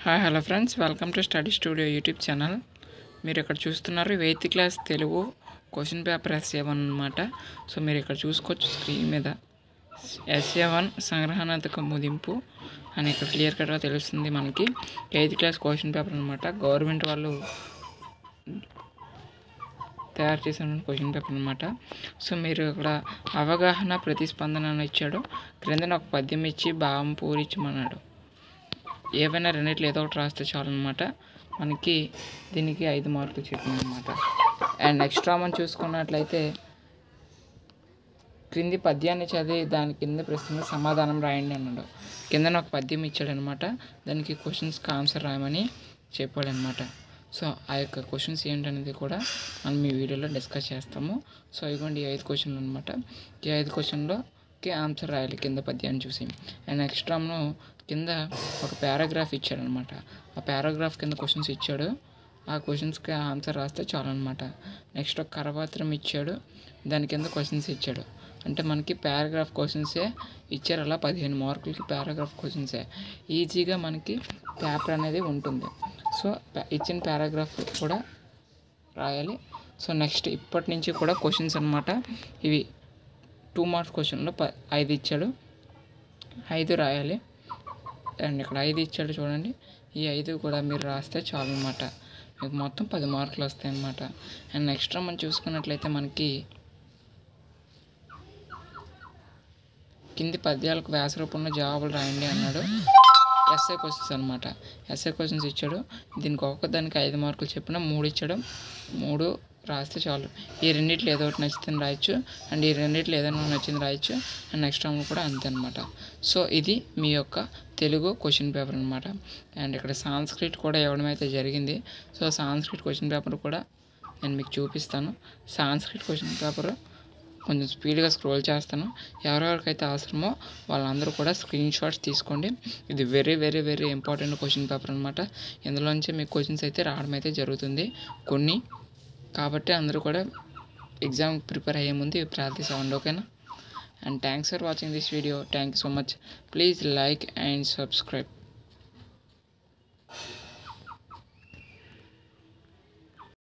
hi hello friends welcome to study studio YouTube channel మీరు ఇక్కడ చూస్తున్నారు eighth class Telugu question paper SA one అనమాట so మీరు ఇక్కడ చూసుకోవచ్చు స్క్రీన్ మీద ఎస్ఏ వన్ సంగ్రహణాత్మక ముదింపు అని ఇక్కడ క్లియర్ కట్గా తెలుస్తుంది మనకి ఎయిత్ క్లాస్ క్వశ్చన్ పేపర్ అనమాట గవర్నమెంట్ వాళ్ళు తయారు చేసిన క్వశ్చన్ పేపర్ అనమాట సో మీరు ఇక్కడ అవగాహన ప్రతిస్పందన అని ఇచ్చాడు క్రిందన ఒక పద్యం ఇచ్చి భావం పూరించమన్నాడు ఏవైనా రెండిట్లో ఏదో ఒకటి రాస్తే చాలు అనమాట మనకి దీనికి ఐదు మార్కులు చెప్పినాయి అనమాట అండ్ ఎక్స్ట్రా మనం చూసుకున్నట్లయితే క్రింది పద్యాన్ని చదివి దాని కింద ప్రశ్న సమాధానం రాయండి అన్నాడు కిందన ఒక పద్యం ఇచ్చాడు అనమాట దానికి క్వశ్చన్స్కి ఆన్సర్ రాయమని చెప్పాడు అనమాట సో ఆ యొక్క క్వశ్చన్స్ ఏంటనేది కూడా మనం ఈ వీడియోలో డిస్కస్ చేస్తాము సో ఇదిగోండి ఈ ఐదు క్వశ్చన్లు అనమాట ఈ ఐదు క్వశ్చన్లోకి ఆన్సర్ రాయాలి కింద పద్యాన్ని చూసి అండ్ ఎక్స్ట్రాను కింద ఒక పారాగ్రాఫ్ ఇచ్చాడు అనమాట ఆ పారాగ్రాఫ్ కింద క్వశ్చన్స్ ఇచ్చాడు ఆ క్వశ్చన్స్కి ఆన్సర్ రాస్తే చాలు అనమాట నెక్స్ట్ ఒక కరపత్రం ఇచ్చాడు దాని కింద క్వశ్చన్స్ ఇచ్చాడు అంటే మనకి పారాగ్రాఫ్ క్వశ్చన్సే ఇచ్చారు అలా పదిహేను మార్కులకి పారాగ్రాఫ్ క్వశ్చన్సే ఈజీగా మనకి పేపర్ అనేది ఉంటుంది సో ప- ఇచ్చిన పారాగ్రాఫ్ కూడా రాయాలి సో నెక్స్ట్ ఇప్పటి నుంచి కూడా క్వశ్చన్స్ అనమాట ఇవి టూ మార్క్స్ క్వశ్చన్లో ప ఐదు ఇచ్చాడు ఐదు రాయాలి అండ్ ఇక్కడ ఐదు ఇచ్చాడు చూడండి ఈ ఐదు కూడా మీరు రాస్తే చాలు అనమాట మీకు మొత్తం పది మార్కులు వస్తాయి అన్నమాట అండ్ నెక్స్ట్ మనం చూసుకున్నట్లయితే మనకి కింది పద్యాలకు వ్యాస రూపంలో జవాబులు రాయండి అన్నాడు ఎస్ఏ క్వశ్చన్స్ అనమాట ఎస్ఏ క్వశ్చన్స్ ఇచ్చాడు దీనికి ఒక్కదానికి ఐదు మార్కులు చెప్పిన మూడు ఇచ్చాడు మూడు రాస్తే చాలు ఈ రెండిట్లో ఏదో ఒకటి నచ్చింది రాయొచ్చు అండ్ ఈ రెండిట్లో ఏదైనా నచ్చింది రాయొచ్చు అండ్ నెక్స్ట్ టైం కూడా అంతే అనమాట సో ఇది మీ యొక్క తెలుగు క్వశ్చన్ పేపర్ అనమాట అండ్ ఇక్కడ సాంస్క్రిట్ కూడా ఇవ్వడం అయితే జరిగింది సో సాంస్క్రిట్ క్వశ్చన్ పేపర్ కూడా నేను మీకు చూపిస్తాను సాంస్క్రిట్ క్వశ్చన్ పేపర్ కొంచెం స్పీడ్గా స్క్రోల్ చేస్తాను ఎవరెవరికైతే అవసరమో వాళ్ళందరూ కూడా స్క్రీన్ షాట్స్ తీసుకోండి ఇది very very very important question paper అనమాట ఇందులోంచి మీకు క్వశ్చన్స్ అయితే రావడం అయితే జరుగుతుంది కొన్ని కాబట్టి అందరూ కూడా ఎగ్జామ్ ప్రిపేర్ అయ్యే ముందు ఇవి ప్రాక్టీస్ అవ్వండి ఓకేనా and thanks for watching this video thank you so much please like and subscribe